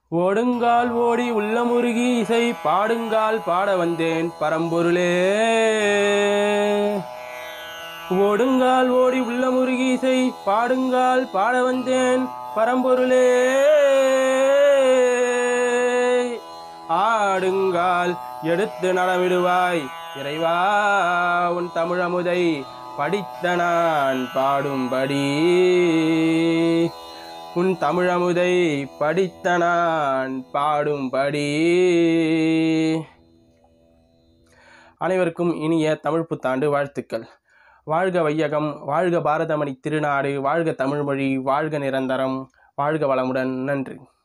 ஓடுங்கால் ஓடி உள்ளமுருகி இசை பாடுங்கால் பாட வந்தேன் பரம்பொருளே ஓடுங்கால் ஓடி உள்ளமுருகி இசை பாடுங்கால் பாட வந்தேன் பரம்பொருளே ஆடுங்கால் எடுத்து நலமிடுவாய் இறைவா உன் தமிழமுதை படித்த நான் பாடும்படி உன் தமிழமுதை படித்த நான் பாடும்படி அனைவருக்கும் இனிய தமிழ் புத்தாண்டு வாழ்த்துக்கள் வாழ்க வையகம் வாழ்க பாரதமணி திருநாடு வாழ்க தமிழ்மொழி வாழ்க நிரந்தரம் வாழ்க வளமுடன் நன்றி